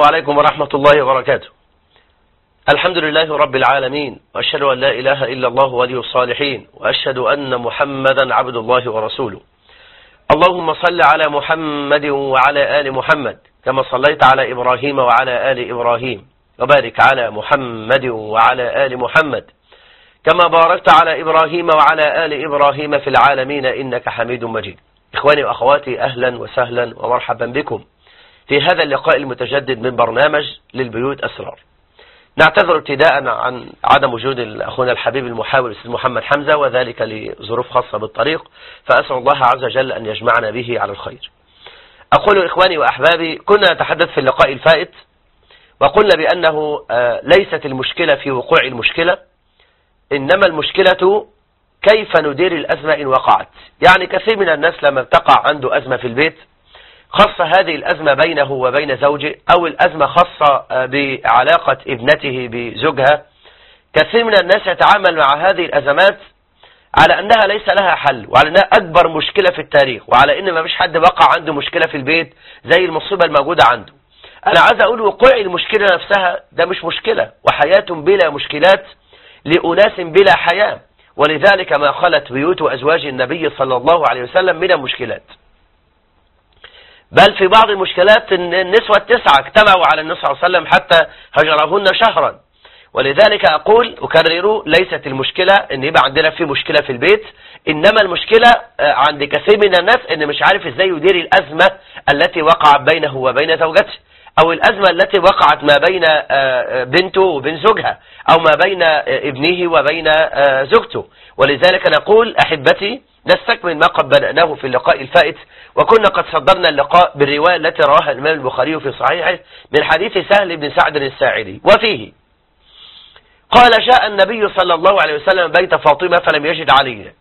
عليكم ورحمة الله وبركاته الحمد لله رب العالمين وأشهد أن لا إله إلا الله ولي الصالحين وأشهد أن محمدا عبد الله ورسوله اللهم صل على محمد وعلى آل محمد كما صليت على إبراهيم وعلى آل إبراهيم وبارك على محمد وعلى آل محمد كما باركت على إبراهيم وعلى آل إبراهيم في العالمين إنك حميد مجيد إخواني وأخواتي أهلا وسهلا ومرحبا بكم في هذا اللقاء المتجدد من برنامج للبيوت أسرار نعتذر ابتداء عن عدم وجود أخونا الحبيب المحاور الأستاذ محمد حمزة وذلك لظروف خاصة بالطريق فأسأل الله عز وجل أن يجمعنا به على الخير أقول إخواني وأحبابي كنا نتحدث في اللقاء الفائت وقلنا بأنه ليست المشكلة في وقوع المشكلة إنما المشكلة كيف ندير الأزمة إن وقعت يعني كثير من الناس لما تقع عنده أزمة في البيت خاصة هذه الأزمة بينه وبين زوجه أو الأزمة خاصة بعلاقة ابنته بزوجها كثير من الناس يتعامل مع هذه الأزمات على أنها ليس لها حل وعلى أنها أكبر مشكلة في التاريخ وعلى أن ما فيش حد وقع عنده مشكلة في البيت زي المصيبة الموجودة عنده أنا عايز أقول وقوع المشكلة نفسها ده مش مشكلة وحياة بلا مشكلات لأناس بلا حياة ولذلك ما خلت بيوت وأزواج النبي صلى الله عليه وسلم من المشكلات بل في بعض المشكلات النسوة التسعة اجتمعوا على النبي صلى الله عليه وسلم حتى هجرهن شهرا ولذلك أقول أكرر ليست المشكلة ان يبقى عندنا في مشكلة في البيت إنما المشكلة عند كثير من الناس ان مش عارف ازاي يدير الأزمة التي وقعت بينه وبين زوجته أو الأزمة التي وقعت ما بين بنته وبين زوجها أو ما بين ابنه وبين زوجته ولذلك نقول أحبتي نستكمل ما قد بدأناه في اللقاء الفائت وكنا قد صدرنا اللقاء بالرواية التي رواها الإمام البخاري في صحيحه من حديث سهل بن سعد الساعدي وفيه قال جاء النبي صلى الله عليه وسلم بيت فاطمة فلم يجد عليا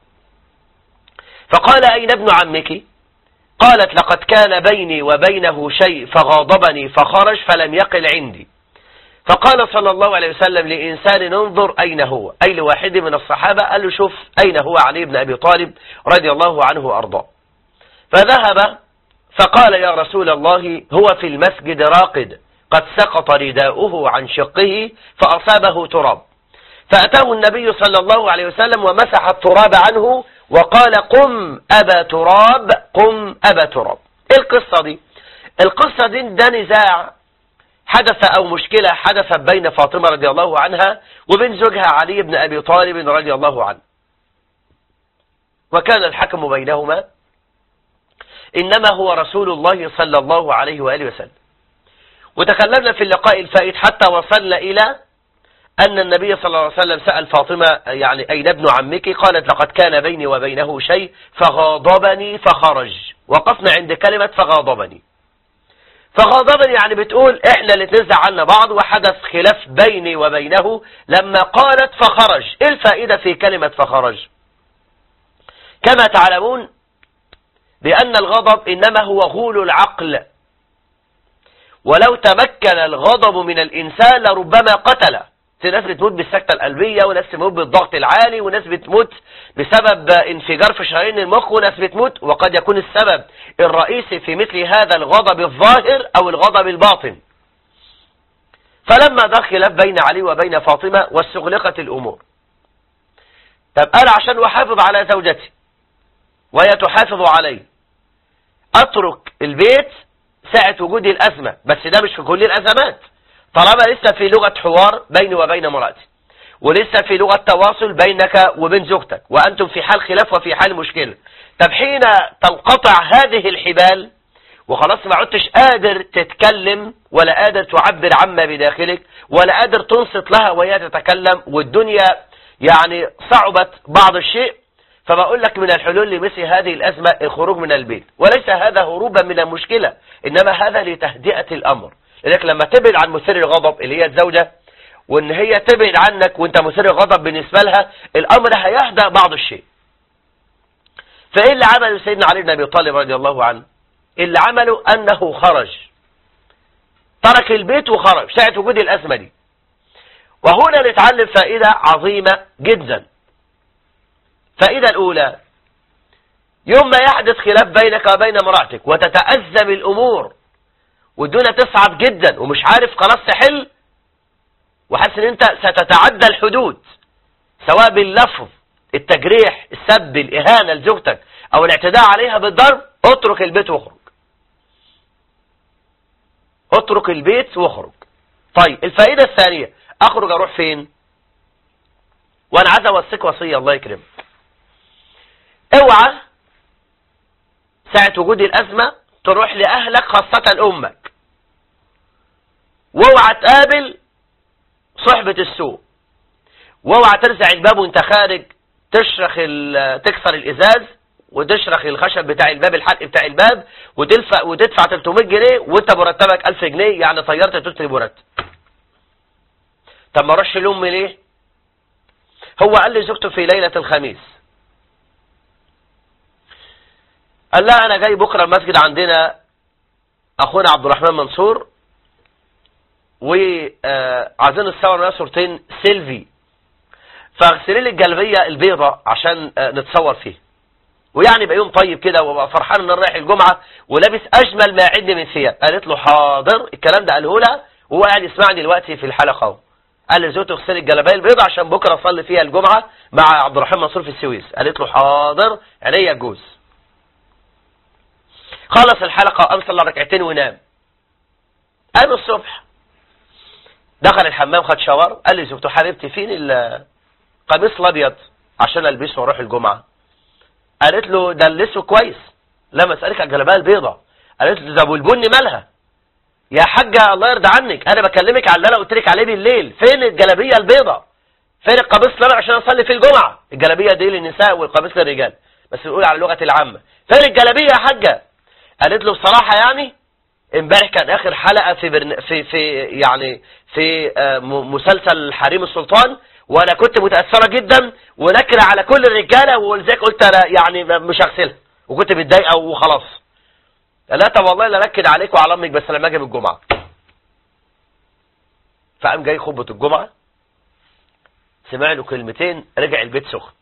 فقال أين ابن عمك قالت لقد كان بيني وبينه شيء فغاضبني فخرج فلم يقل عندي فقال صلى الله عليه وسلم لإنسان انظر أين هو أي لواحد من الصحابة قال له شوف أين هو علي بن أبي طالب رضي الله عنه وأرضاه فذهب فقال يا رسول الله هو في المسجد راقد قد سقط رداؤه عن شقه فأصابه تراب فأتاه النبي صلى الله عليه وسلم ومسح التراب عنه وقال قم أبا تراب قم أبا تراب ايه القصة دي القصة دي ده نزاع حدث أو مشكلة حدثت بين فاطمة رضي الله عنها وبين زوجها علي بن أبي طالب رضي الله عنه وكان الحكم بينهما إنما هو رسول الله صلى الله عليه وآله وسلم وتكلمنا في اللقاء الفائت حتى وصلنا إلى أن النبي صلى الله عليه وسلم سأل فاطمة يعني أين ابن عمك قالت لقد كان بيني وبينه شيء فغاضبني فخرج وقفنا عند كلمة فغاضبني فغاضبني يعني بتقول احنا اللي تنزع عنا بعض وحدث خلاف بيني وبينه لما قالت فخرج ايه الفائدة في كلمة فخرج كما تعلمون بأن الغضب إنما هو غول العقل ولو تمكن الغضب من الإنسان لربما قتله في ناس بتموت بالسكتة القلبية وناس بتموت بالضغط العالي وناس بتموت بسبب انفجار في شرايين المخ وناس بتموت وقد يكون السبب الرئيسي في مثل هذا الغضب الظاهر أو الغضب الباطن فلما دخل خلاف بين علي وبين فاطمة واستغلقت الأمور طب أنا عشان أحافظ على زوجتي وهي تحافظ علي أترك البيت ساعة وجود الأزمة بس ده مش في كل الأزمات طالما لسه في لغة حوار بيني وبين مراتي ولسه في لغة تواصل بينك وبين زوجتك وأنتم في حال خلاف وفي حال مشكلة طب حين تنقطع هذه الحبال وخلاص ما عدتش قادر تتكلم ولا قادر تعبر عما بداخلك ولا قادر تنصت لها وهي تتكلم والدنيا يعني صعبت بعض الشيء فبقول لك من الحلول لمثل هذه الأزمة الخروج من البيت وليس هذا هروبا من المشكلة إنما هذا لتهدئة الأمر لذلك لما تبعد عن مثير الغضب اللي هي الزوجة وان هي تبعد عنك وانت مثير الغضب بالنسبة لها الامر هيهدأ بعض الشيء فايه اللي عمله سيدنا علي بن ابي طالب رضي الله عنه اللي عمله انه خرج ترك البيت وخرج ساعة وجود الازمة دي وهنا نتعلم فائدة عظيمة جدا فائدة الاولى يوم ما يحدث خلاف بينك وبين امرأتك وتتأزم الامور والدنيا تصعب جدا ومش عارف خلاص تحل وحاسس ان انت ستتعدى الحدود سواء باللفظ التجريح السب الاهانه لزوجتك او الاعتداء عليها بالضرب اترك البيت واخرج اترك البيت واخرج طيب الفائده الثانيه اخرج اروح فين وانا عايز اوصيك وصيه الله يكرمك اوعى ساعة وجود الأزمة تروح لأهلك خاصة أمك واوعى تقابل صحبة السوء واوعى ترزع الباب وانت خارج تشرخ تكسر الإزاز وتشرخ الخشب بتاع الباب الحلق بتاع الباب وتدفع وتدفع 300 جنيه وانت مرتبك 1000 جنيه يعني طيرت تلت مرتب طب ما اروحش لامي ليه هو قال لي زوجته في ليلة الخميس قال لا انا جاي بكرة المسجد عندنا اخونا عبد الرحمن منصور وعايزين نتصور معاه صورتين سيلفي فاغسلي لي الجلبيه البيضة عشان نتصور فيه ويعني بقى يوم طيب كده وبقى فرحان ان انا رايح الجمعه ولابس اجمل ما عندي من ثياب قالت له حاضر الكلام ده قاله لها وهو قاعد يسمعني دلوقتي في الحلقه اهو قال لزوجته اغسلي الجلابيه البيضاء عشان بكره اصلي فيها الجمعه مع عبد الرحمن منصور في السويس قالت له حاضر عينيا الجوز خلص الحلقه قام صلى ركعتين ونام قام الصبح دخل الحمام خد شاور قال لي زوجته حبيبتي فين القميص الابيض عشان البسه واروح الجمعه قالت له ده الاسود كويس لا اسالك على الجلابيه البيضاء قالت له ده والبني مالها يا حاجة الله يرضى عنك انا بكلمك على اللي انا قلت لك عليه بالليل فين الجلابيه البيضاء فين القميص الابيض عشان اصلي في الجمعه الجلابيه دي للنساء والقميص للرجال بس بنقول على اللغه العامه فين الجلابيه يا حاجه قالت له بصراحه يعني امبارح كان اخر حلقه في برن... في في يعني في مسلسل حريم السلطان وانا كنت متاثره جدا ونكره على كل الرجاله ولذلك قلت انا يعني مش هغسلها وكنت متضايقه وخلاص لا طب والله لا نكد عليك وعلى امك بس لما اجي من الجمعه فقام جاي خطبه الجمعه سمع له كلمتين رجع البيت سخن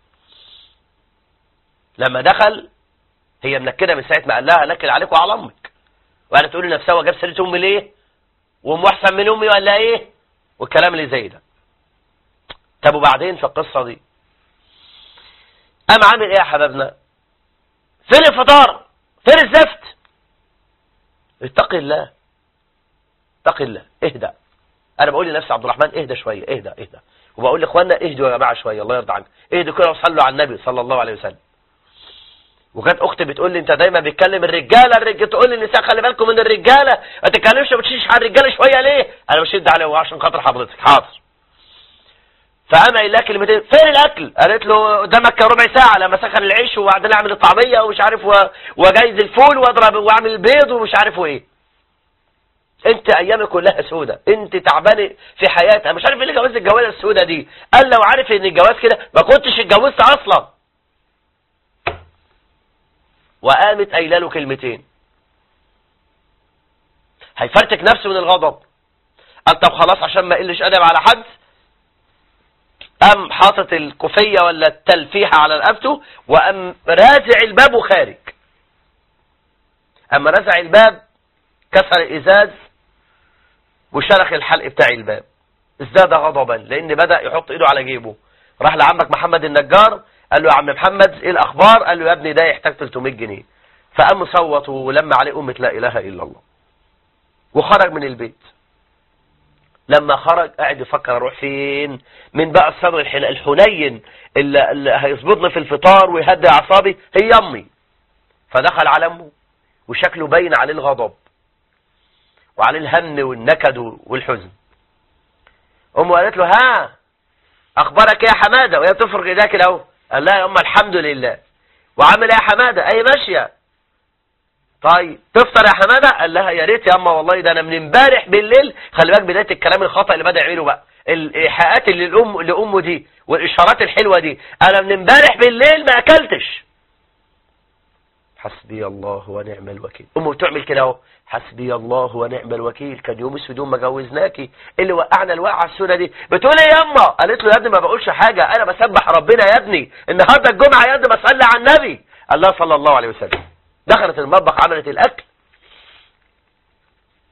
لما دخل هي منكده من ساعه ما قال لها نكد عليك وعلى امك وقالت تقول لنفسها وجاب سيره امي ليه وام احسن من امي ولا ايه والكلام اللي زي ده طب وبعدين في القصه دي قام عامل ايه يا حبابنا فين الفطار فين الزفت اتق الله اتق الله اهدى انا بقول لنفسي عبد الرحمن اهدى شويه اهدى اهدى وبقول لاخواننا اهدوا يا جماعه شويه الله يرضى عنك اهدوا كده وصلوا على النبي صلى الله عليه وسلم وكانت اختي بتقول لي انت دايما بتكلم الرجاله الرجاله تقول لي النساء خلي بالكم من الرجاله ما تتكلمش ما تشيش على الرجاله شويه ليه انا بشد عليه عشان خاطر حضرتك حاضر فقام قايل لها كلمتين فين الاكل قالت له قدامك ربع ساعه لما سخن العيش وبعدين اعمل الطعميه ومش عارف و... وجايز الفول واضرب واعمل البيض ومش عارف ايه انت ايامك كلها سودة انت تعبان في حياتها مش عارف ايه اللي جوزت الجوازه السودة دي قال لو عارف ان الجواز كده ما كنتش اتجوزت اصلا وقامت قايله له كلمتين هيفرتك نفسه من الغضب قال طب خلاص عشان ما اقلش ادب على حد قام حاطط الكوفية ولا التلفيحة على رقبته وقام رازع الباب وخارج اما رزع الباب كسر الازاز وشرخ الحلق بتاع الباب ازداد غضبا لان بدأ يحط ايده على جيبه راح لعمك محمد النجار قال له يا عم محمد ايه الاخبار قال له يا ابني ده يحتاج 300 جنيه فقام صوت ولما عليه امة لا اله الا الله وخرج من البيت لما خرج قاعد يفكر اروح فين من بقى الصبر الحنين اللي, اللي هيظبطني في الفطار ويهدي اعصابي هي امي فدخل على امه وشكله باين عليه الغضب وعليه الهم والنكد والحزن امه قالت له ها اخبارك ايه يا حماده وهي بتفرج ايديها كده اهو قال لها يا ام الحمد لله وعامل ايه يا حماده اي ماشيه طيب تفطر يا حماده قال لها يا ريت يا اما والله ده انا من امبارح بالليل خلي بالك بدايه الكلام الخطا اللي بدا يعمله بقى الايحاءات اللي الام لامه دي والاشارات الحلوه دي انا من امبارح بالليل ما اكلتش حسبي الله ونعم الوكيل امه بتعمل كده اهو حسبي الله ونعم الوكيل كان يوم اسود يوم ما جوزناكي اللي وقعنا الوقعه السوداء دي بتقول ايه ياما قالت له يا ابني ما بقولش حاجه انا بسبح ربنا يا ابني النهارده الجمعه يا ابني بصلي على النبي الله صلى الله عليه وسلم دخلت المطبخ عملت الاكل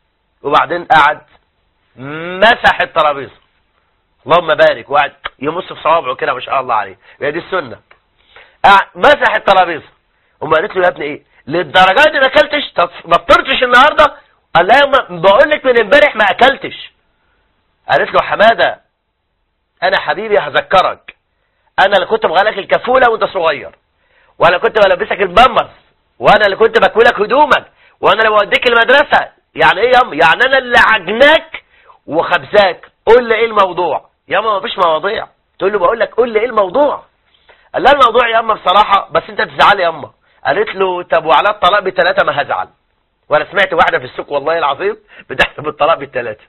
وبعدين قعد مسح الترابيزه اللهم بارك وقعد يمص في صوابعه كده ما شاء الله عليه هي دي السنه قعد مسح الترابيزه وما قالت له يا ابني ايه للدرجه دي ما اكلتش طب ما فطرتش النهارده قال لها يما بقول لك من امبارح ما اكلتش قالت له حماده انا حبيبي هذكرك انا اللي كنت بغلك الكفوله وانت صغير وانا كنت بلبسك البامبرز وانا اللي كنت باكلك هدومك وانا اللي بوديك المدرسه يعني ايه ياما يعني انا اللي عجناك وخبزاك قول لي ايه الموضوع ياما ما فيش مواضيع تقول له بقول لك قول لي ايه الموضوع قال لها الموضوع يا اما بصراحه بس انت تزعلي يا اما قالت له طب وعلى الطلاق بثلاثه ما هزعل وانا سمعت واحده في السوق والله العظيم بتحسب الطلاق بالثلاثه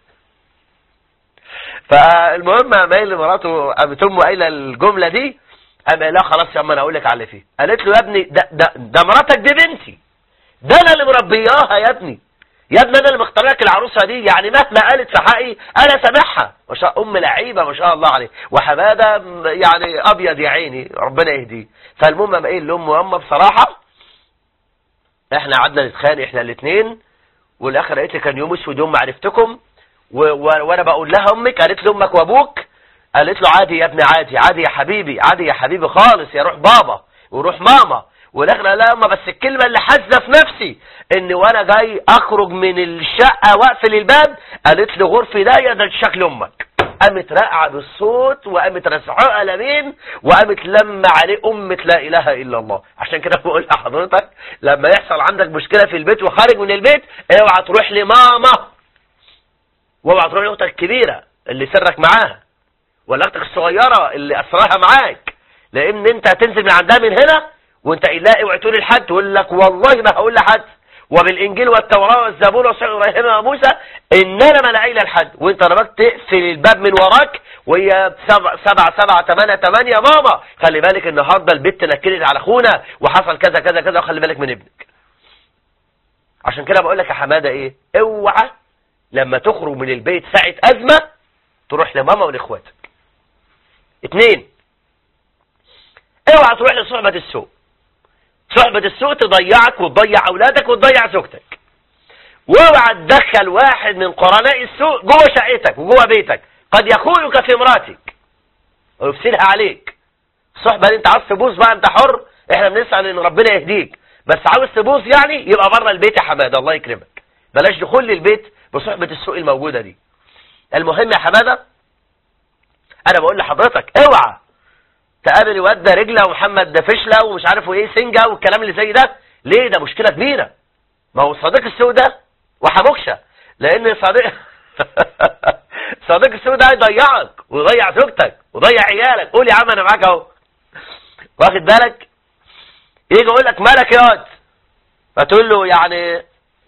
فالمهم مايل لمراته قامت امه قايله الجمله دي قام قال لها خلاص يا اما انا اقول لك على اللي فيه قالت له يا ابني ده ده ده مراتك دي بنتي ده انا اللي مربياها يا ابني يا ابني انا اللي مختار لك العروسه دي يعني مهما قالت في حقي انا سامحها ما شاء ام لعيبه ما شاء الله عليه وحماده يعني ابيض يا عيني ربنا يهديه فالمهم قام قايل لامه ياما بصراحه احنا قعدنا نتخانق احنا الاثنين والاخر قالت لي كان يوم اسود يوم ما عرفتكم و- و- وانا بقول لها امك قالت لي امك وابوك قالت له عادي يا ابني عادي عادي يا حبيبي عادي يا حبيبي خالص يا روح بابا وروح ماما والاخر قال لها اما بس الكلمه اللي حاسه في نفسي ان وانا جاي اخرج من الشقه واقفل الباب قالت لي غرفي ضيق ده شكل امك قامت راقعه بالصوت وقامت رزعه قلمين وقامت لما عليه امه لا اله الا الله عشان كده بقول لحضرتك لما يحصل عندك مشكله في البيت وخارج من البيت اوعى تروح لماما واوعى تروح لاختك الكبيره اللي سرك معاها ولا اختك الصغيره اللي اسرها معاك لان انت هتنزل من عندها من هنا وانت قايل اوعي تقول لحد تقول لك والله ما هقول لحد وبالانجيل والتوراه والزبور وصحيح ابراهيم وموسى ان انا ما لاقي لحد وانت ربك تقفل الباب من وراك وهي سبع سبعة سبعة تمانية تمانية ماما خلي بالك النهارده البت نكدت على اخونا وحصل كذا كذا كذا وخلي بالك من ابنك عشان كده بقول لك يا حماده ايه اوعى لما تخرج من البيت ساعة ازمة تروح لماما ولاخواتك اتنين اوعى تروح لصحبة السوء صحبة السوء تضيعك وتضيع اولادك وتضيع زوجتك واوعى تدخل واحد من قرناء السوء جوه شقتك وجوه بيتك قد يخونك في امراتك ويفسدها عليك الصحبة دي انت عاوز تبوظ بقى انت حر احنا بنسأل ان ربنا يهديك بس عاوز تبوظ يعني يبقى بره البيت يا حماده الله يكرمك بلاش دخول للبيت بصحبة السوء الموجودة دي المهم يا حماده انا بقول لحضرتك اوعى تقابل الواد ده رجله ومحمد ده فشله ومش عارف ايه سنجه والكلام اللي زي ده ليه ده مشكله كبيره ما هو صديق السوء ده وحموكشه لان صديق صديق السوء ده هيضيعك ويضيع زوجتك ويضيع عيالك قول يا عم انا معاك اهو واخد بالك يجي يقول لك مالك يا واد فتقول له يعني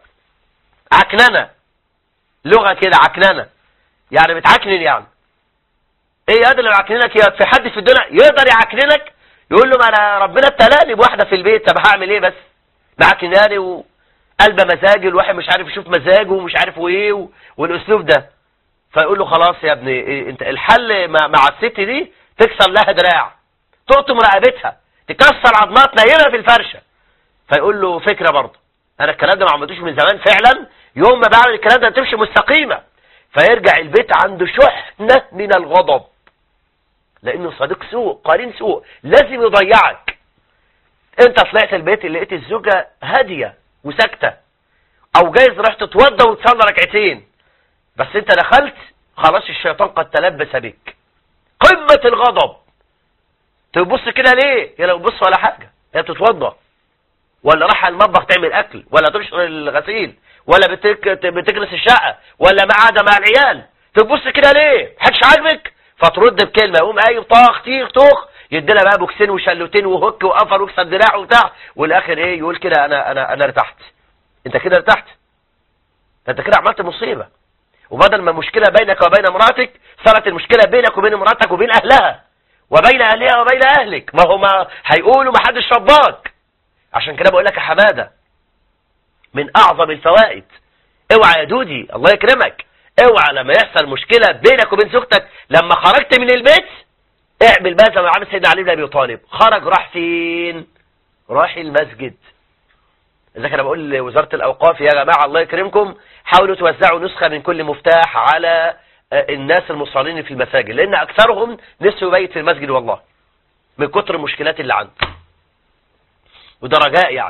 عكننه لغه كده عكننه يعني بتعكنن يعني ايه يا اللي معكننك يا في حد في الدنيا يقدر يعكننك يقول له ما انا ربنا ابتلاني بواحده في البيت طب هعمل ايه بس معكناني وقلب مزاجي الواحد مش عارف يشوف مزاجه ومش عارف وايه و... والاسلوب ده فيقول له خلاص يا ابني إيه انت الحل مع, مع الست دي تكسر لها دراع تقطم رقبتها تكسر عظمات نايمه في الفرشه فيقول له فكره برضه انا الكلام ده ما عملتوش من زمان فعلا يوم ما بعمل الكلام ده تمشي مستقيمه فيرجع البيت عنده شحنه من الغضب لانه صديق سوء قرين سوء لازم يضيعك انت طلعت البيت اللي لقيت الزوجه هاديه وساكته او جايز رحت تتوضى وتصلي ركعتين بس انت دخلت خلاص الشيطان قد تلبس بك قمه الغضب تبص كده ليه هي لو بص ولا حاجه هي بتتوضى ولا راح المطبخ تعمل اكل ولا تنشر الغسيل ولا بتك... بتكنس الشقه ولا قاعده مع العيال تبص كده ليه محدش عاجبك فترد بكلمه يقوم قايم طاخ تيخ طوخ يدينا بقى بوكسين وشلوتين وهك وقفر ويكسر دراع وبتاع والاخر ايه يقول كده انا انا انا ارتحت انت كده ارتحت انت كده عملت مصيبه وبدل ما مشكله بينك وبين مراتك صارت المشكله بينك وبين مراتك وبين اهلها وبين اهلها وبين اهلك ما هو ما هيقولوا ما حدش رباك عشان كده بقول لك يا حماده من اعظم الفوائد اوعى يا دودي الله يكرمك اوعى لما يحصل مشكلة بينك وبين زوجتك لما خرجت من البيت اعمل بقى زي ما عمل سيدنا علي بن ابي طالب خرج راح فين راح المسجد اذا كان بقول لوزارة الاوقاف يا جماعة الله يكرمكم حاولوا توزعوا نسخة من كل مفتاح على الناس المصلين في المساجد لأن أكثرهم نسوا يبيت في المسجد والله من كتر المشكلات اللي عنده وده رجاء يعني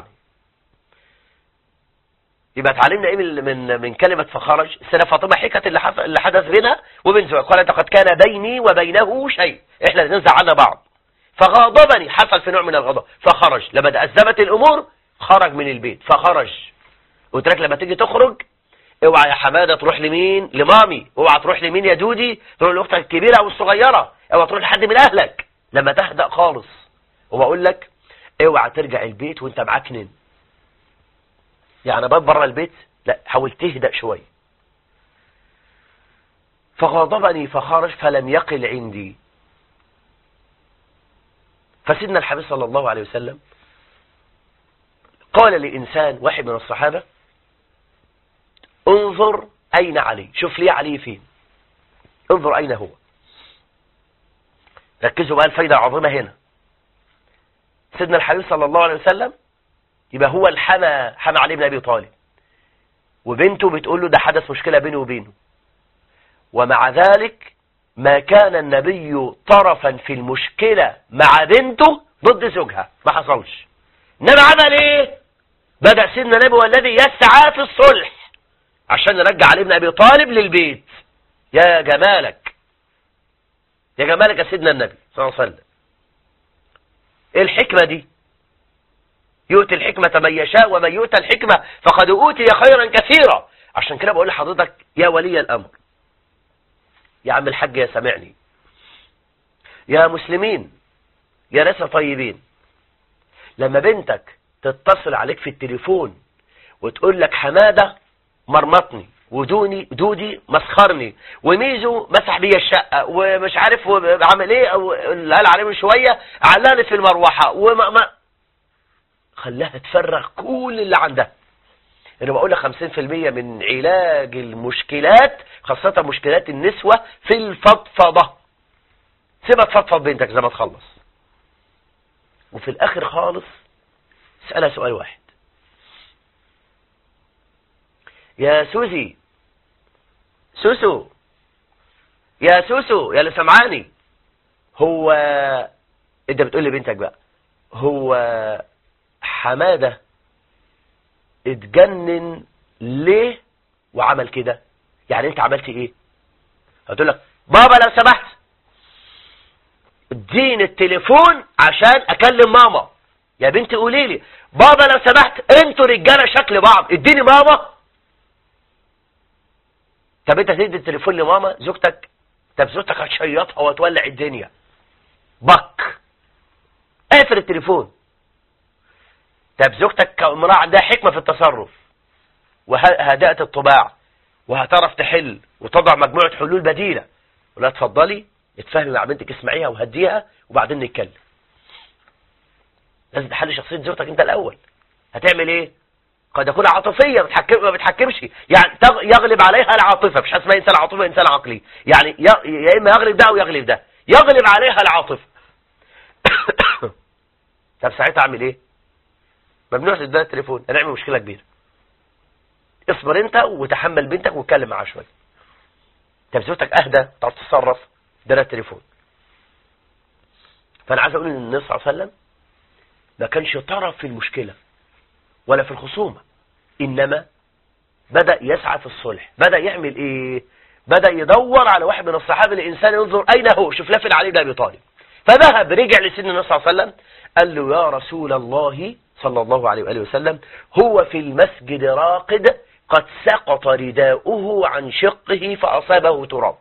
يبقى اتعلمنا ايه من من, من كلمة فخرج السيدة فاطمة حكت اللي, حف... اللي حدث بينها وبين زوجها قالت قد كان بيني وبينه شيء احنا ننزع عنا بعض فغاضبني حصل في نوع من الغضب فخرج لما تأزمت الامور خرج من البيت فخرج قلت لك لما تيجي تخرج اوعى يا حمادة تروح لمين لمامي اوعى تروح لمين يا دودي تروح لاختك الكبيرة او الصغيرة اوعى تروح لحد من اهلك لما تهدأ خالص وبقول لك اوعى ترجع البيت وانت معكنن يعني باب بره البيت لا حاول تهدأ شوي فغضبني فخرج فلم يقل عندي فسيدنا الحبيب صلى الله عليه وسلم قال لإنسان واحد من الصحابة انظر أين علي شوف لي علي فين انظر أين هو ركزوا بقى الفايدة العظيمة هنا سيدنا الحبيب صلى الله عليه وسلم يبقى هو الحمى حمى علي بن أبي طالب وبنته بتقول له ده حدث مشكلة بينه وبينه ومع ذلك ما كان النبي طرفا في المشكلة مع بنته ضد زوجها ما حصلش انما عمل ايه بدأ سيدنا النبي والذي يسعى في الصلح عشان نرجع علي بن ابي طالب للبيت يا جمالك يا جمالك يا سيدنا النبي صلى الله عليه وسلم ايه الحكمة دي يؤتي الحكمة من يشاء ومن يؤتى الحكمة فقد أوتي خيرا كثيرا عشان كده بقول لحضرتك يا ولي الأمر يا عم الحاج يا سامعني يا مسلمين يا ناس طيبين لما بنتك تتصل عليك في التليفون وتقول لك حمادة مرمطني ودوني دودي مسخرني وميزو مسح بيا الشقة ومش عارف عمل ايه او اللي قال عليه من شوية علاني في المروحة وما ما خلاها تفرغ كل اللي عندها انا بقول لك 50% من علاج المشكلات خاصة مشكلات النسوة في الفضفضة سيبها تفضفض بنتك زي ما تخلص وفي الاخر خالص اسألها سؤال واحد يا سوزي سوسو يا سوسو يا اللي سمعاني هو انت بتقول لبنتك بقى هو حمادة اتجنن ليه وعمل كده يعني انت عملت ايه هتقول لك بابا لو سمحت اديني التليفون عشان اكلم ماما يا بنتي قولي لي بابا لو سمحت انتوا رجاله شكل بعض اديني ماما طب انت تدي التليفون لماما زوجتك طب زوجتك هتشيطها وتولع الدنيا بك اقفل التليفون طب زوجتك كامرأة عندها حكمة في التصرف وهدأت الطباع وهتعرف تحل وتضع مجموعة حلول بديلة ولا تفضلي اتفهمي مع بنتك اسمعيها وهديها وبعدين نتكلم لازم تحل شخصية زوجتك انت الاول هتعمل ايه قد يكون عاطفية بتحكم ما بتحكمش يعني يغلب عليها العاطفة مش اسمها انسان عاطفة انسان عقلي يعني يا اما يغلب ده او يغلب ده يغلب عليها العاطفة طب ساعتها اعمل ايه ممنوع تديها التليفون هنعمل مشكلة كبيرة اصبر انت وتحمل بنتك واتكلم معاها شوية طب زوجتك اهدى تعرف تتصرف ده التليفون فانا عايز اقول ان النبي صلى الله عليه وسلم ما كانش طرف في المشكلة ولا في الخصومة انما بدأ يسعى في الصلح بدأ يعمل ايه بدأ يدور على واحد من الصحابة الانسان ينظر اين هو شوف لفن علي بن ابي طالب فذهب رجع لسيدنا النبي صلى الله عليه وسلم قال له يا رسول الله صلى الله عليه وآله وسلم هو في المسجد راقد قد سقط رداؤه عن شقه فأصابه تراب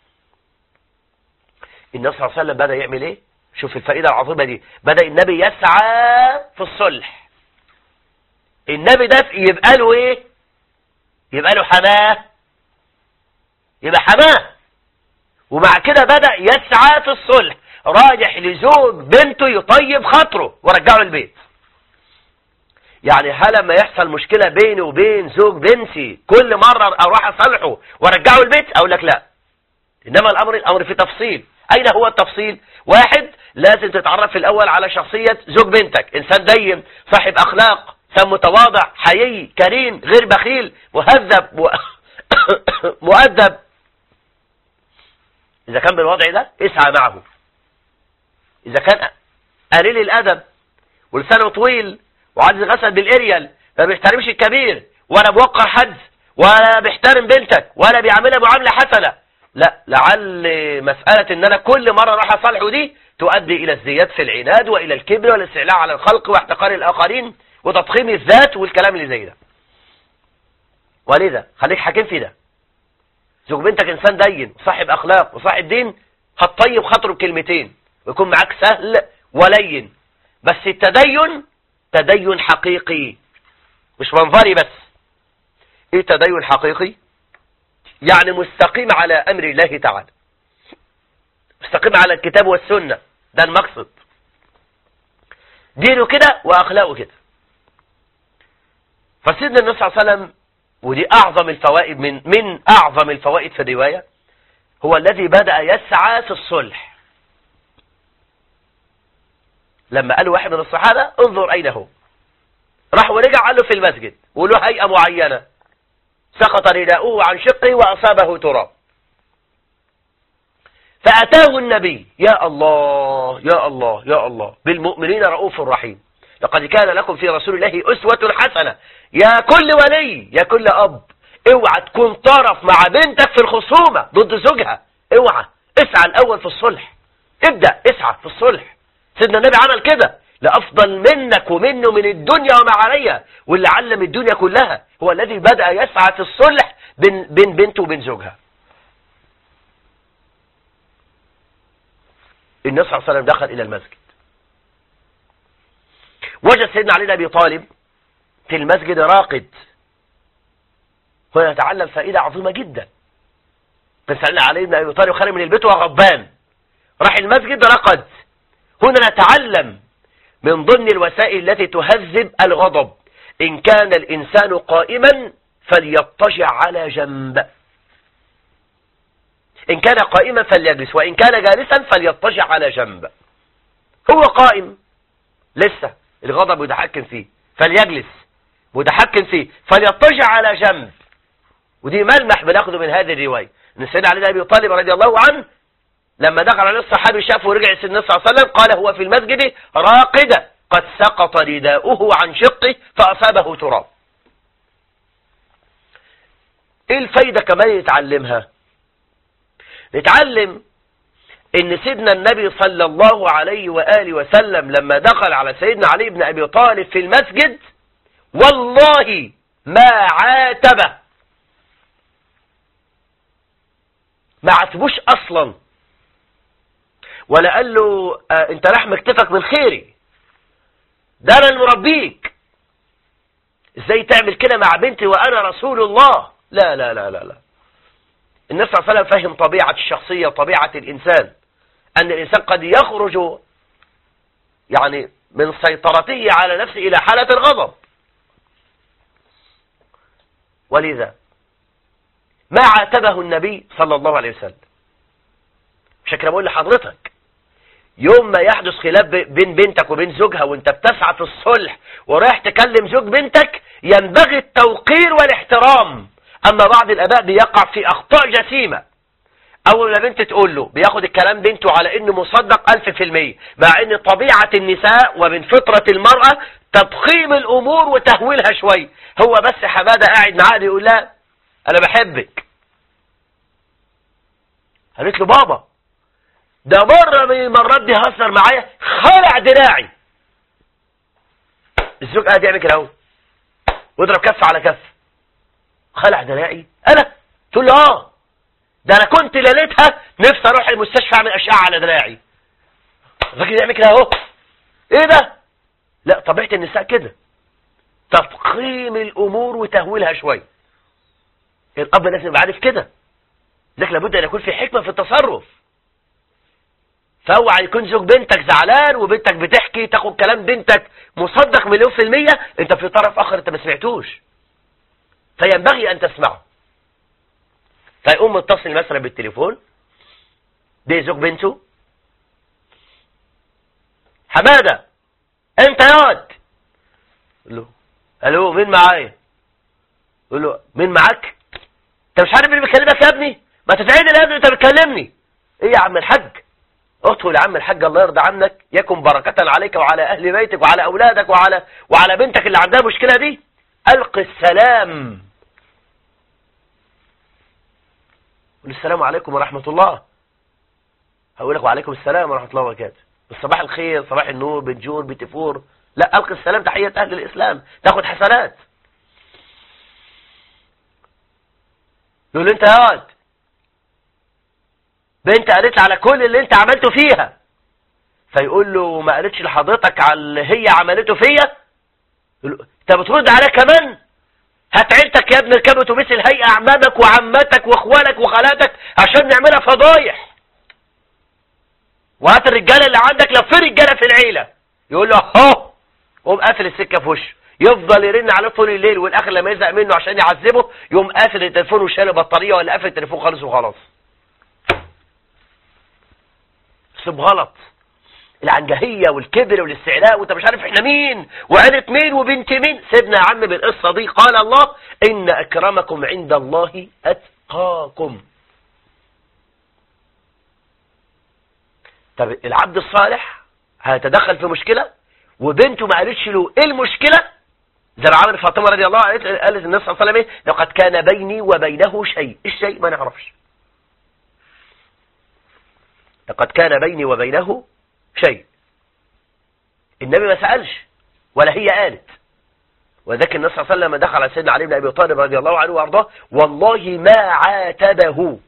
النبي صلى الله عليه وسلم بدأ يعمل ايه شوف الفائدة العظيمة دي بدأ النبي يسعى في الصلح النبي ده يبقى له ايه يبقى له حماه يبقى حماه ومع كده بدأ يسعى في الصلح راجح لزوج بنته يطيب خاطره ورجعه البيت يعني هل لما يحصل مشكلة بيني وبين زوج بنتي كل مرة اروح اصلحه وارجعه البيت اقول لك لا انما الامر الامر في تفصيل اين هو التفصيل واحد لازم تتعرف في الاول على شخصية زوج بنتك انسان دين صاحب اخلاق إنسان متواضع حيي كريم غير بخيل مهذب مؤدب إذا كان بالوضع ده اسعى معه إذا كان قليل الأدب ولسانه طويل وعايز غسل بالإريال ما بيحترمش الكبير ولا بوقر حد ولا بيحترم بنتك ولا بيعملها معاملة حسنة لا لعل مسألة ان انا كل مرة راح اصالحه دي تؤدي الى الزياد في العناد والى الكبر والاستعلاء على الخلق واحتقار الاخرين وتضخيم الذات والكلام اللي زي ده ولذا خليك حكيم في ده زوج بنتك انسان دين وصاحب اخلاق وصاحب دين هتطيب خاطره بكلمتين ويكون معاك سهل ولين بس التدين تدين حقيقي مش منظري بس ايه تدين حقيقي يعني مستقيم على امر الله تعالى مستقيم على الكتاب والسنة ده المقصد دينه كده واخلاقه كده فسيدنا النبي صلى الله عليه وسلم ودي اعظم الفوائد من من اعظم الفوائد في الرواية هو الذي بدأ يسعى في الصلح لما قالوا واحد من الصحابة انظر اين هو راح ورجع قال له في المسجد وله هيئة معينة سقط رداؤه عن شقه وأصابه تراب فأتاه النبي يا الله يا الله يا الله بالمؤمنين رؤوف رحيم لقد كان لكم في رسول الله أسوة حسنة يا كل ولي يا كل أب اوعى تكون طرف مع بنتك في الخصومة ضد زوجها اوعى اسعى الأول في الصلح ابدأ اسعى في الصلح سيدنا النبي عمل كده لأفضل منك ومنه من الدنيا وما عليها واللي علم الدنيا كلها هو الذي بدأ يسعى في الصلح بين, بين بنته وبين زوجها النبي صلى الله عليه وسلم دخل إلى المسجد وجد سيدنا علي بن أبي طالب في المسجد راقد هو يتعلم فائدة عظيمة جدا كان سيدنا علي بن أبي طالب خارج من البيت وغضبان راح المسجد رقد هنا نتعلم من ضمن الوسائل التي تهذب الغضب إن كان الإنسان قائما فليضطجع على جنب إن كان قائما فليجلس وإن كان جالسا فليضطجع على جنب هو قائم لسه الغضب متحكم فيه فليجلس متحكم فيه فليضطجع على جنب ودي ملمح بناخده من هذه الرواية ان سيدنا علي بن ابي طالب رضي الله عنه لما دخل عليه الصحابي شافه ورجع سيدنا صلى الله عليه وسلم قال هو في المسجد راقدا قد سقط رداؤه عن شقه فأصابه تراب ايه الفايدة كمان نتعلمها نتعلم ان سيدنا النبي صلى الله عليه وآله وسلم لما دخل على سيدنا علي بن أبي طالب في المسجد والله ما عاتبه ما عاتبوش أصلا ولا قال له آه انت راح مكتفك من خيري ده انا المربيك ازاي تعمل كده مع بنتي وانا رسول الله لا لا لا لا لا النبي صلى الله عليه وسلم فهم طبيعة الشخصية وطبيعة الإنسان أن الإنسان قد يخرج يعني من سيطرته على نفسه إلى حالة الغضب ولذا ما عاتبه النبي صلى الله عليه وسلم مش كده بقول لحضرتك يوم ما يحدث خلاف بين بنتك وبين زوجها وانت بتسعى في الصلح ورايح تكلم زوج بنتك ينبغي التوقير والاحترام اما بعض الاباء بيقع في اخطاء جسيمة اول ما بنت تقول له بياخد الكلام بنته على انه مصدق الف في المية مع ان طبيعة النساء ومن فطرة المرأة تضخيم الامور وتهويلها شوي هو بس حمادة قاعد معاه يقول لها انا بحبك قالت له بابا ده مرة من المرات دي هزر معايا خلع دراعي الزوج قاعد يعمل كده اهو واضرب كف على كف خلع دراعي انا تقول له اه ده انا كنت ليلتها نفسي اروح المستشفى اعمل اشعه على دراعي الراجل يعمل كده اهو ايه ده لا طبيعه النساء كده تفخيم الامور وتهويلها شويه الاب لازم يبقى عارف كده لكن لابد ان يكون في حكمه في التصرف فاوعى يكون زوج بنتك زعلان وبنتك بتحكي تاخد كلام بنتك مصدق مليون في المية انت في طرف اخر انت ما سمعتوش فينبغي ان تسمعه فيقوم متصل مثلا بالتليفون ده زوج بنته حمادة انت ياد له الو مين معايا يقول له مين معاك انت مش عارف مين بيكلمك يا ابني ما تتعدل يا ابني انت بتكلمني ايه يا عم الحاج ادخل يا عم الحاج الله يرضى عنك يكن بركة عليك وعلى اهل بيتك وعلى اولادك وعلى وعلى بنتك اللي عندها مشكلة دي الق السلام قول السلام عليكم ورحمة الله هقول لك وعليكم السلام ورحمة الله وبركاته صباح الخير صباح النور بتجور بتفور لا الق السلام تحية اهل الاسلام تاخد حسنات يقول له انت يا واد بنت قالت على كل اللي انت عملته فيها فيقول له ما قالتش لحضرتك على اللي هي عملته فيا يقول له انت بترد عليها كمان هات عيلتك يا ابن ركاب اتوبيس الهيئه اعمامك وعماتك واخوالك وخالاتك عشان نعملها فضايح وهات الرجاله اللي عندك لو في رجاله في العيله يقول له اهو قوم قافل السكه في وشه يفضل يرن عليه طول الليل والاخر لما يزهق منه عشان يعذبه يقوم قافل التليفون وشال البطاريه ولا قافل التليفون خالص وخلاص اسلوب غلط العنجهية والكبر والاستعلاء وانت مش عارف احنا مين وعيلة مين وبنت مين سيبنا يا عم بالقصة دي قال الله ان اكرمكم عند الله اتقاكم طب العبد الصالح هيتدخل في مشكلة وبنته ما قالتش له ايه المشكلة زي ما عمل فاطمة رضي الله عنها قالت النبي صلى الله عليه وسلم ايه لقد كان بيني وبينه شيء الشيء ما نعرفش لقد كان بيني وبينه شيء النبي ما سألش ولا هي قالت وذاك النبي صلى الله عليه وسلم دخل على سيدنا علي بن أبي طالب رضي الله عنه وأرضاه والله ما عاتبه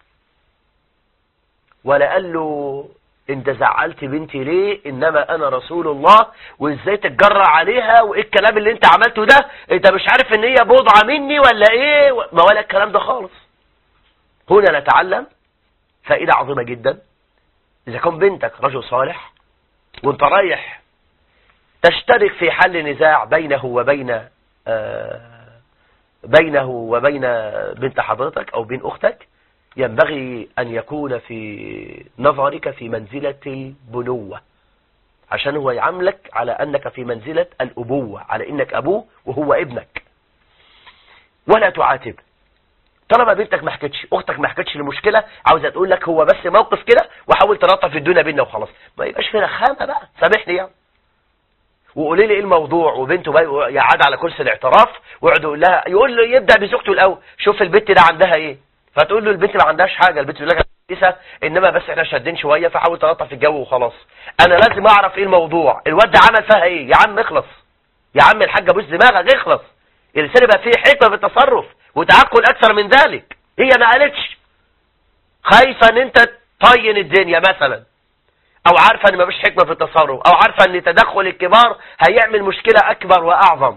ولا قال له انت زعلت بنتي ليه انما انا رسول الله وازاي تتجرع عليها وايه الكلام اللي انت عملته ده انت مش عارف ان هي بضعة مني ولا ايه ما ولا الكلام ده خالص هنا نتعلم فائدة عظيمة جدا إذا كان بنتك رجل صالح وانت رايح تشترك في حل نزاع بينه وبين آه بينه وبين بنت حضرتك أو بين أختك ينبغي أن يكون في نظرك في منزلة البنوة عشان هو يعاملك على أنك في منزلة الأبوة على أنك أبوه وهو ابنك ولا تعاتب طالما بنتك ما حكتش اختك ما حكتش المشكله عاوزه تقول لك هو بس موقف كده وحاول تلطف الدنيا بينا وخلاص ما يبقاش في رخامه بقى سامحني يعني وقولي لي ايه الموضوع وبنته بقى يقعد على كرسي الاعتراف ويقعد يقول لها يقول له يبدا بزوجته الاول شوف البنت ده عندها ايه فتقول له البنت ما عندهاش حاجه البنت تقول لك كويسه انما بس احنا شادين شويه فحاول تلطف الجو وخلاص انا لازم اعرف ايه الموضوع الواد ده عمل فيها ايه يا عم اخلص يا عم الحاجه بوس دماغك اخلص الانسان يبقى فيه حكمه في التصرف وتعقل اكثر من ذلك هي ما قالتش خايفة ان انت طين الدنيا مثلا او عارفة ان ما فيش حكمة في التصرف او عارفة ان تدخل الكبار هيعمل مشكلة اكبر واعظم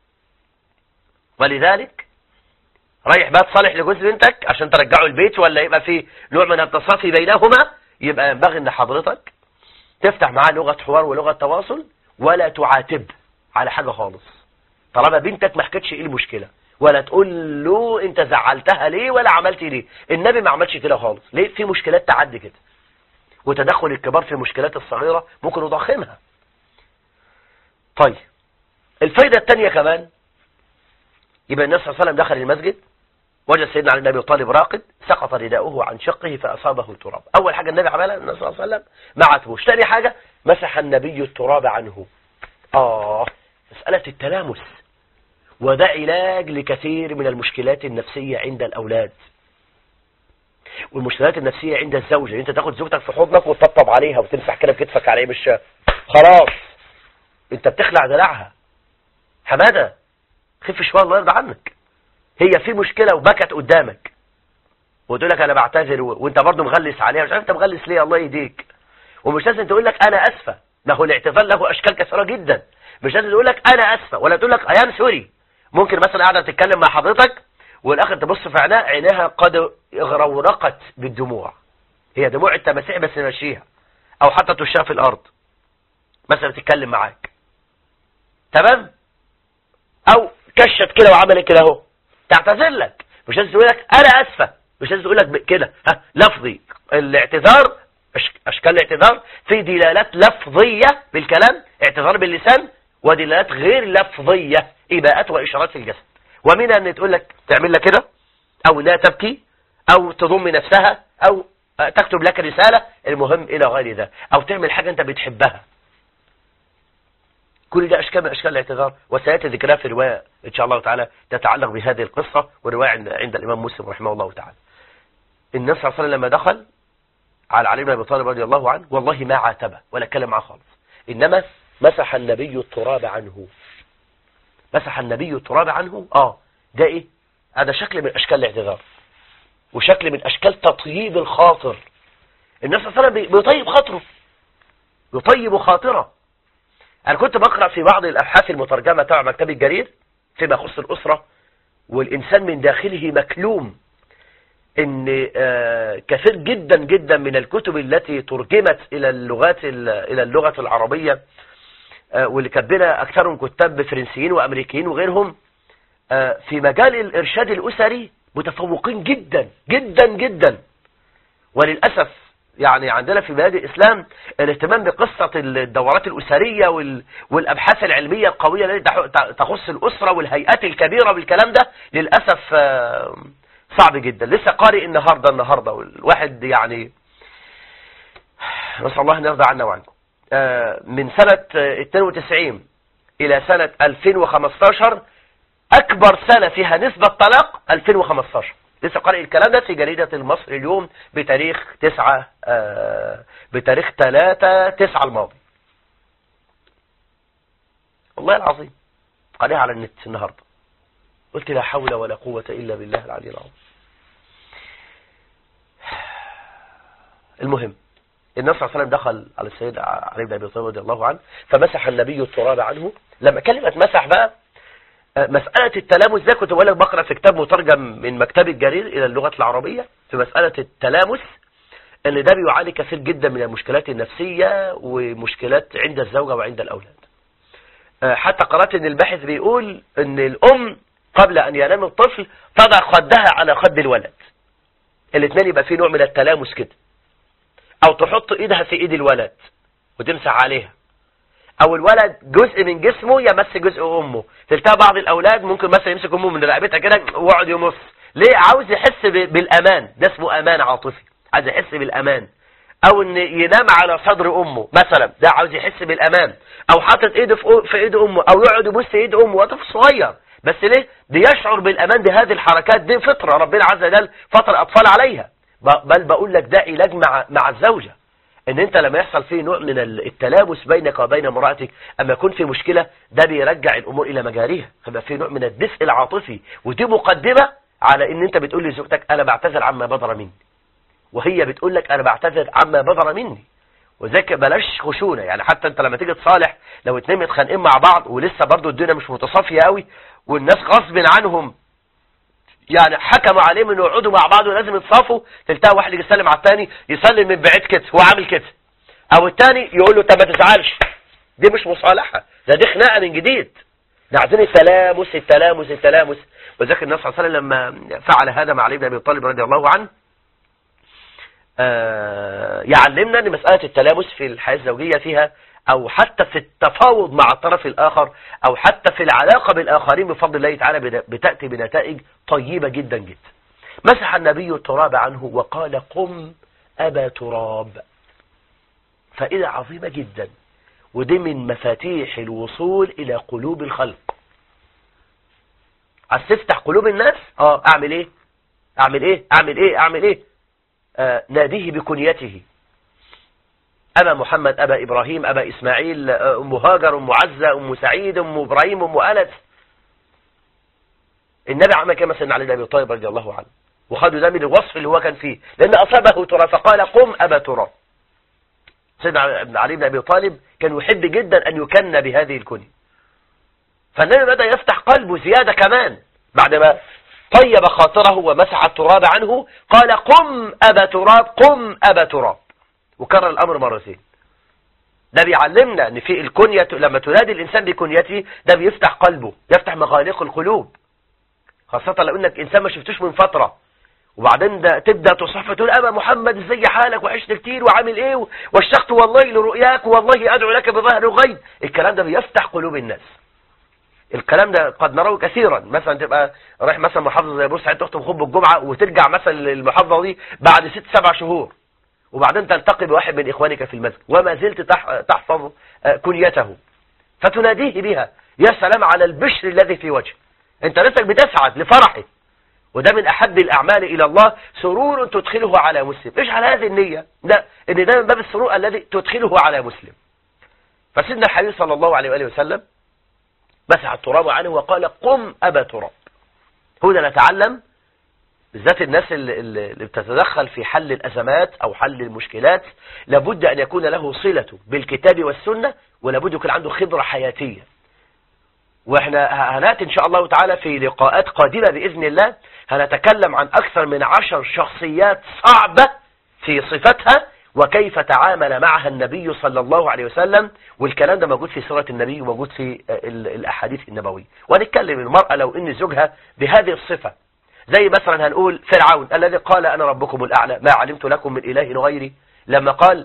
ولذلك رايح بقى تصالح لجوز بنتك عشان ترجعه البيت ولا يبقى في نوع من التصافي بينهما يبقى ينبغي ان حضرتك تفتح معاه لغة حوار ولغة تواصل ولا تعاتب على حاجة خالص طالما بنتك ما حكتش ايه المشكلة ولا تقول له انت زعلتها ليه ولا عملت ليه النبي ما عملش كده خالص ليه في مشكلات تعدي كده وتدخل الكبار في المشكلات الصغيرة ممكن يضخمها طيب الفايدة الثانية كمان يبقى النبي صلى الله عليه وسلم دخل المسجد وجد سيدنا علي بن ابي طالب راقد سقط رداؤه عن شقه فاصابه التراب اول حاجه النبي عملها النبي صلى الله عليه وسلم ما عاتبوش ثاني حاجه مسح النبي التراب عنه اه مساله التلامس وده علاج لكثير من المشكلات النفسية عند الأولاد والمشكلات النفسية عند الزوجة انت تاخد زوجتك في حضنك وتطبطب عليها وتمسح كده بكتفك على مش خلاص انت بتخلع دلعها حمادة خف شوية الله يرضى عنك هي في مشكلة وبكت قدامك وتقول لك انا بعتذر وانت برضه مغلس عليها مش عارف انت مغلس ليه الله يهديك ومش لازم تقول لك انا اسفة ما هو الاعتذار له اشكال كثيرة جدا مش لازم تقول لك انا اسفة ولا تقول لك ايام سوري ممكن مثلا قاعدة تتكلم مع حضرتك والاخر تبص في عينها عينها قد اغرورقت بالدموع هي دموع التماسيح بس ماشيها او حتى تشاها في الارض مثلا تتكلم معاك تمام او كشت كده وعملت كده اهو تعتذر لك مش لازم تقول لك انا اسفه مش لازم تقول لك كده ها لفظي الاعتذار اشكال الاعتذار في دلالات لفظيه بالكلام اعتذار باللسان ودلالات غير لفظيه إباءات وإشارات في الجسد ومنها أن تقول لك تعمل لك كده أو لا تبكي أو تضم نفسها أو تكتب لك رسالة المهم إلى غير ذا أو تعمل حاجة أنت بتحبها كل ده أشكال من أشكال الاعتذار وسيأتي ذكرها في رواية إن شاء الله تعالى تتعلق بهذه القصة ورواية عند الإمام مسلم رحمه الله تعالى النبي صلى الله عليه وسلم لما دخل على علي بن أبي طالب رضي الله عنه والله ما عاتبه ولا اتكلم معه خالص إنما مسح النبي التراب عنه مسح النبي التراب عنه آه ده إيه هذا شكل من أشكال الاعتذار وشكل من أشكال تطييب الخاطر النبي صلى الله عليه وسلم بيطيب خاطره يطيب خاطره أنا كنت بقرأ في بعض الأبحاث المترجمة تبع مكتب الجرير فيما يخص الأسرة والإنسان من داخله مكلوم ان كثير جدا جدا من الكتب التي ترجمت الى اللغات الى اللغة العربية واللي كتبنا اكثرهم كتاب فرنسيين وامريكيين وغيرهم في مجال الارشاد الاسري متفوقين جدا جدا جدا وللأسف يعني عندنا في بلاد الإسلام الاهتمام بقصة الدورات الأسرية والأبحاث العلمية القوية التي تخص الأسرة والهيئات الكبيرة والكلام ده للأسف صعب جدا لسه قارئ النهاردة النهاردة والواحد يعني نسأل الله أن يرضى عنا وعنكم من سنة 92 إلى سنة 2015 أكبر سنة فيها نسبة طلاق 2015 لسه قارئ الكلام ده في جريدة المصري اليوم بتاريخ 9 آه بتاريخ 3 9 الماضي والله العظيم قارئها على النت النهاردة قلت لا حول ولا قوة إلا بالله العلي العظيم المهم النبي صلى الله عليه وسلم دخل على السيد علي بن ابي طالب رضي الله عنه فمسح النبي التراب عنه لما كلمة مسح بقى مسألة التلامس ده كنت بقول لك بقرأ في كتاب مترجم من مكتب الجرير إلى اللغة العربية في مسألة التلامس ان ده بيعاني كثير جدا من المشكلات النفسية ومشكلات عند الزوجة وعند الأولاد حتى قرأت ان الباحث بيقول ان الأم قبل أن ينام الطفل تضع خدها على خد الولد الاثنين يبقى في نوع من التلامس كده أو تحط إيدها في إيد الولد وتمسح عليها او الولد جزء من جسمه يمس جزء امه تلتها بعض الاولاد ممكن مثلا يمسك امه من رقبتها كده ويقعد يمص ليه عاوز يحس بالامان ده اسمه امان عاطفي عايز يحس بالامان او ان ينام على صدر امه مثلا ده عاوز يحس بالامان او حاطط ايده في في ايد امه او يقعد يبص ايد امه وطفل صغير بس ليه بيشعر بالامان بهذه الحركات دي فطره ربنا عز وجل فطر الاطفال عليها بل بقول لك ده علاج مع مع الزوجه ان انت لما يحصل فيه نوع من التلامس بينك وبين امرأتك اما يكون في مشكلة ده بيرجع الامور الى مجاريها فيبقى في نوع من الدفء العاطفي ودي مقدمة على ان انت بتقول لزوجتك انا بعتذر عما بدر مني وهي بتقول لك انا بعتذر عما بدر مني وذاك بلاش خشونة يعني حتى انت لما تيجي تصالح لو اتنين متخانقين مع بعض ولسه برضو الدنيا مش متصافية قوي والناس غصب عنهم يعني حكموا عليهم انه يقعدوا مع بعض ولازم يتصافوا تلتقى واحد يجي يسلم على الثاني يسلم من بعيد كده هو عامل كده او الثاني يقول له طب ما تزعلش دي مش مصالحه ده دي خناقه من جديد ده عايزين التلامس التلامس التلامس وذكر النبي صلى الله عليه وسلم لما فعل هذا مع علي بن ابي طالب رضي الله عنه آه يعلمنا ان مساله التلامس في الحياه الزوجيه فيها او حتى في التفاوض مع الطرف الاخر او حتى في العلاقة بالاخرين بفضل الله تعالى بتأتي بنتائج طيبة جدا جدا مسح النبي التراب عنه وقال قم ابا تراب فائدة عظيمة جدا ودي من مفاتيح الوصول الى قلوب الخلق عايز تفتح قلوب الناس اه اعمل ايه اعمل ايه اعمل ايه اعمل ايه آه ناديه بكنيته أبا محمد أبا إبراهيم أبا إسماعيل أم هاجر أم عزة أم سعيد أم إبراهيم أم أنس النبي عمل كما سيدنا علي بن أبي طالب رضي الله عنه وخدوا ده من الوصف اللي هو كان فيه لأن أصابه ترى فقال قم أبا ترى سيدنا علي بن أبي طالب كان يحب جدا أن يكن بهذه الكنية فالنبي بدأ يفتح قلبه زيادة كمان بعدما طيب خاطره ومسح التراب عنه قال قم أبا تراب قم أبا تراب وكرر الأمر مرتين ده بيعلمنا ان في الكنية لما تنادي الإنسان بكنيته ده بيفتح قلبه يفتح مغاليق القلوب خاصة لو انك إنسان ما شفتوش من فترة وبعدين ده تبدأ تصحف تقول أبا محمد ازاي حالك وعشت كتير وعامل ايه واشتقت والله لرؤياك والله أدعو لك بظهر غيب الكلام ده بيفتح قلوب الناس الكلام ده قد نراه كثيرا مثلا تبقى رايح مثلا محافظه زي بورسعيد تخطب خطبه الجمعه وترجع مثلا للمحافظه دي بعد ست سبع شهور وبعدين تلتقي بواحد من اخوانك في المسجد وما زلت تح- تحفظ آه، كنيته فتناديه بها يا سلام على البشر الذي في وجهه انت نفسك بتسعد لفرحه وده من احب الاعمال الى الله سرور تدخله على مسلم ايش على هذه النية لا ان ده من باب السرور الذي تدخله على مسلم فسيدنا الحبيب صلى الله عليه وآله وسلم مسح التراب عنه وقال قم أبا تراب هنا نتعلم بالذات الناس اللي, اللي بتتدخل في حل الأزمات أو حل المشكلات لابد أن يكون له صلة بالكتاب والسنة ولابد يكون عنده خبرة حياتية واحنا هنأتي ان شاء الله تعالى في لقاءات قادمة بإذن الله هنتكلم عن أكثر من عشر شخصيات صعبة في صفتها وكيف تعامل معها النبي صلى الله عليه وسلم والكلام ده موجود في سيرة النبي وموجود في ال- الأحاديث النبوية وهنتكلم المرأة لو إن زوجها بهذه الصفة زي مثلا هنقول فرعون الذي قال أنا ربكم الأعلى ما علمت لكم من إله غيري لما قال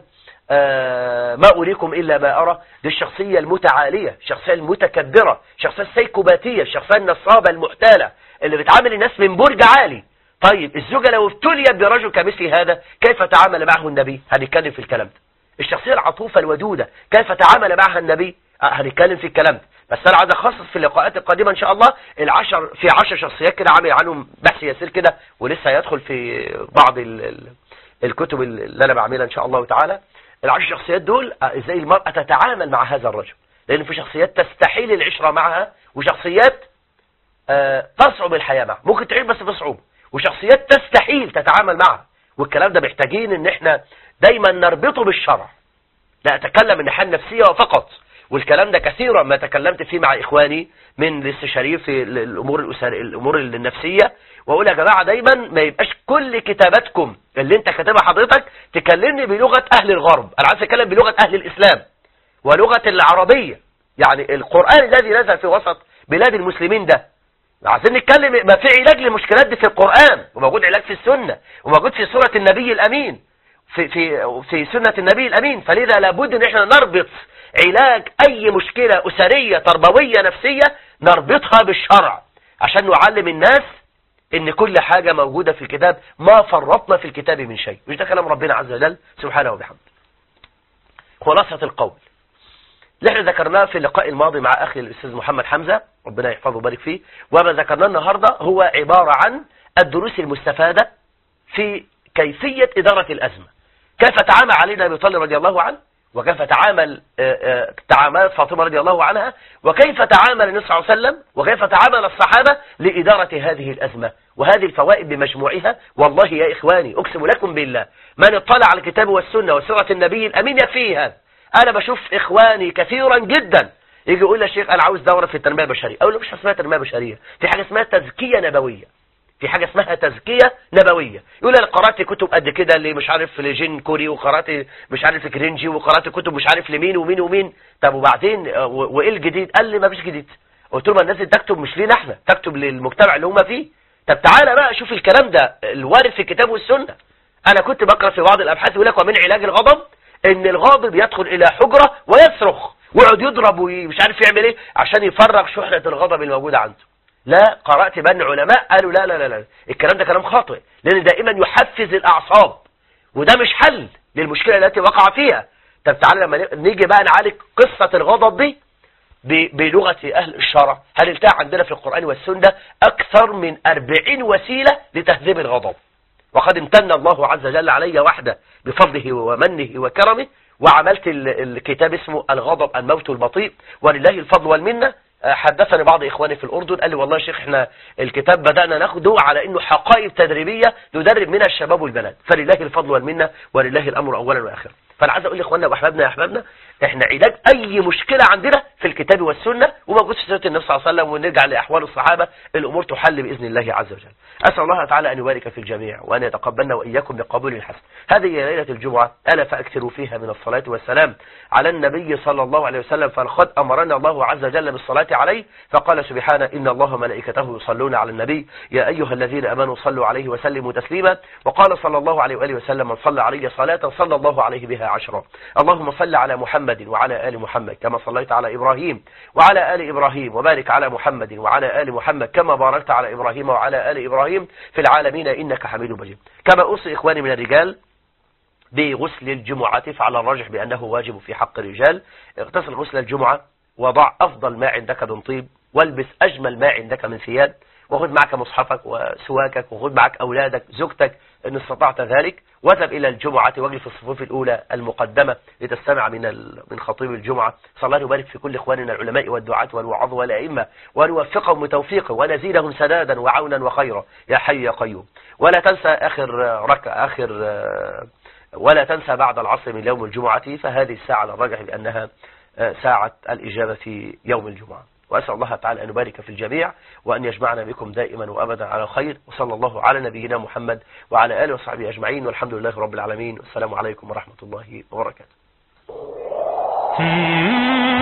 آه ما أريكم إلا ما أرى دي الشخصية المتعالية الشخصية المتكبرة الشخصية السيكوباتية الشخصية النصابة المحتالة اللي بتعامل الناس من برج عالي طيب الزوجة لو ابتليت برجل كمثل هذا كيف تعامل معه النبي هنتكلم في الكلام ده الشخصية العطوفة الودودة كيف تعامل معها النبي آه، هنتكلم في الكلام ده بس انا عايز اخصص في اللقاءات القادمه ان شاء الله العشر في عشر شخصيات كده عامل عنهم بحث يسير كده ولسه هيدخل في بعض ال ال الكتب اللي انا بعملها ان شاء الله تعالى العشر شخصيات دول آه، ازاي المرأة تتعامل مع هذا الرجل لان في شخصيات تستحيل العشرة معها وشخصيات آه، تصعب الحياة معها ممكن تعيش بس بصعوبة وشخصيات تستحيل تتعامل معها والكلام ده محتاجين ان احنا دايما نربطه بالشرع لا اتكلم من الناحيه النفسيه فقط والكلام ده كثيرا ما تكلمت فيه مع اخواني من الاستشاريين في ال- الامور الاسريه الامور النفسيه واقول يا جماعه دايما ما يبقاش كل كتاباتكم اللي انت كاتبها حضرتك تكلمني بلغه اهل الغرب انا عايز اتكلم بلغه اهل الاسلام ولغه العربيه يعني القران الذي نزل في وسط بلاد المسلمين ده عايزين نتكلم ما في علاج للمشكلات دي في القرآن وموجود علاج في السنة وموجود في سورة النبي الأمين في في في سنة النبي الأمين فلذا لابد ان احنا نربط علاج أي مشكلة أسرية تربوية نفسية نربطها بالشرع عشان نعلم الناس ان كل حاجة موجودة في الكتاب ما فرطنا في الكتاب من شيء مش ده كلام ربنا عز وجل سبحانه وبحمده خلاصة القول اللي احنا ذكرناه في اللقاء الماضي مع اخي الاستاذ محمد حمزة ربنا يحفظه ويبارك فيه وما ذكرناه النهاردة هو عبارة عن الدروس المستفادة في كيفية إدارة الأزمة كيف تعامل علي بن ابي طالب رضي الله عنه وكيف تعامل آه، آه، تعاملت فاطمة رضي الله عنها وكيف تعامل النبي صلى الله عليه وسلم وكيف تعامل الصحابة لإدارة هذه الأزمة وهذه الفوائد بمجموعها والله يا إخواني أقسم لكم بالله من اطلع على الكتاب والسنة وسيرة النبي الأمين يكفيه هذا أنا بشوف إخواني كثيرا جدا يجي يقول لي يا شيخ أنا عاوز دورة في التنمية البشرية أقول له مش اسمها تنمية بشرية في حاجة اسمها تزكية نبوية في حاجة اسمها تزكية نبوية يقول انا قرأت كتب قد كده اللي مش عارف لجين كوري وقرأت مش عارف كرينجي وقرأت كتب مش عارف لمين ومين ومين طب وبعدين آه، و- وايه الجديد قال لي ما فيش جديد قلت له ما الناس دي تكتب مش لينا احنا تكتب للمجتمع اللي هم فيه طب تعالى بقى شوف الكلام ده الوارد في الكتاب والسنة انا كنت بقرأ في بعض الابحاث يقول لك ومن علاج الغضب ان الغاضب يدخل الى حجرة ويصرخ ويقعد يضرب ومش عارف يعمل ايه عشان يفرغ شحنة الغضب الموجودة عنده لا قرأت بأن علماء قالوا لا لا لا لا الكلام ده كلام خاطئ لأن دائما يحفز الأعصاب وده مش حل للمشكلة التي وقع فيها طب تعالى لما نيجي بقى نعالج قصة الغضب دي ب- بلغة أهل الشرع هل التقى عندنا في القرآن والسنة أكثر من أربعين وسيلة لتهذيب الغضب وقد امتن الله عز وجل علي وحده بفضله ومنه وكرمه وعملت ال- الكتاب اسمه الغضب الموت البطيء ولله الفضل والمنة آه، حدثني بعض إخواني في الأردن قال لي والله يا شيخ احنا الكتاب بدأنا ناخده على أنه حقائب تدريبية ندرب منها الشباب والبنات فلله الفضل والمنة ولله الأمر أولا وآخرا فأنا عايز أقول لإخواننا وأحبابنا يا أحبابنا احنا علاج أي مشكلة عندنا في الكتاب والسنة وموجود في سيرة النبي صلى الله عليه وسلم ونرجع لأحوال الصحابة الأمور تحل بإذن الله عز وجل أسأل الله تعالى أن يبارك في الجميع وأن يتقبلنا وإياكم بقبول حسن هذه هي ليلة الجمعة ألا فأكثروا فيها من الصلاة والسلام على النبي صلى الله عليه وسلم فلقد أمرنا الله عز وجل بالصلاة عليه فقال سبحانه إن الله وملائكته يصلون على النبي يا أيها الذين أمنوا صلوا عليه وسلموا تسليما وقال صلى الله عليه وآله وسلم من صلى عليه صلاة صلى الله عليه بها عشرا اللهم صل على محمد وعلى آل محمد كما صليت على إبراهيم إبراهيم وعلى آل إبراهيم وبارك على محمد وعلى آل محمد كما باركت على إبراهيم وعلى آل إبراهيم في العالمين إنك حميد مجيد كما أوصي إخواني من الرجال بغسل الجمعة فعلى الراجح بأنه واجب في حق الرجال اغتسل غسل الجمعة وضع أفضل ما عندك من طيب والبس أجمل ما عندك من ثياب وخذ معك مصحفك وسواكك وخذ معك أولادك زوجتك إن استطعت ذلك واذهب إلى الجمعة واجلس في الصفوف الأولى المقدمة لتستمع من من خطيب الجمعة صلى الله يبارك في كل إخواننا العلماء والدعاة والوعظ والأئمة وأن يوفقهم بتوفيقه ونزيدهم سدادا وعونا وخيرا يا حي يا قيوم ولا تنسى آخر ركع آخر ولا تنسى بعد العصر من يوم الجمعة فهذه الساعة على الرجح بأنها ساعة الإجابة في يوم الجمعة وأسأل الله تعالى أن يبارك في الجميع وأن يجمعنا بكم دائما وأبدا على خير وصلى الله على نبينا محمد وعلى آله وصحبه أجمعين والحمد لله رب العالمين والسلام عليكم ورحمة الله وبركاته